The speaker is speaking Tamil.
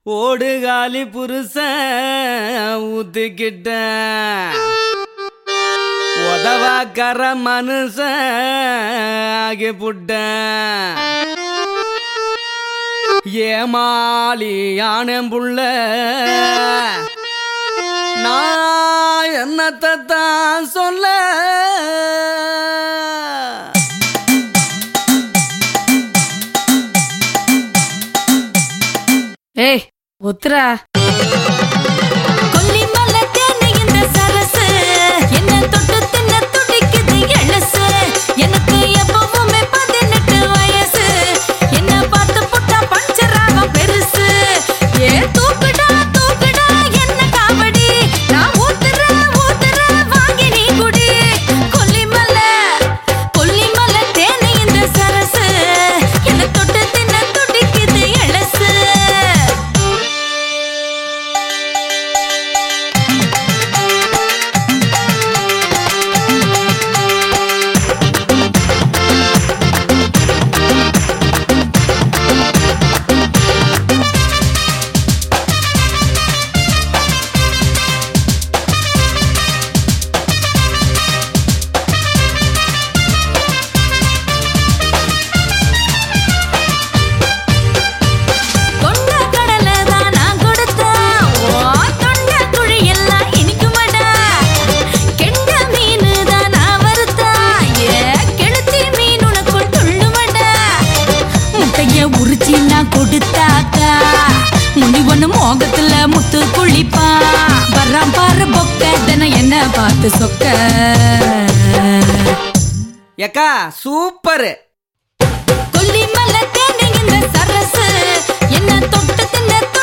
ஓடுகாலி புருஷ ஊத்துக்கிட்ட உதவாக்கற மனுஷ ஆகி புட்ட ஏமாலி யானம் புள்ள நான் என்னத்தை தான் சொல்ல ஏய் ஒத்துரா கொல்லிமலை தேனு இந்த சரசு என்ன தொட்டு தின்ன துடிக்குது எழசு எனக்கு எப்பவுமே பதினெட்டு வயசு என்ன பார்த்து புட்டா பஞ்சராகம் பெருசு ஏ தூக்குடா தூக்குடா என்ன காவடி நான் ஊத்துற ஊத்துற வாங்கி நீ குடி கொல்லிமலை கொல்லிமலை தேனு இந்த சரசு என்ன தொட்டு தின்ன துடிக்குது எழசு தொண்ட கடலை தான் நான் கொடுத்தேன் ஓ தொண்ட குழி எல்லாம் இனிக்குமடா கெண்ட மீனு தான் நான் வறுத்தேன் ஏ கெளுத்தி மீன் உனக்குள் துள்ளுமடா முட்டைய உரிச்சி நான் கொடுத்தாக்கா முனி ஒண்ணு மோகத்துல முத்து குளிப்பா வர்றான் பாரு பொக்க தினம் என்ன பார்த்து சொக்க ஏக்கா சூப்பர் கொல்லிமலை தேனு இந்த சரசு என்ன தொட்டு தின்ன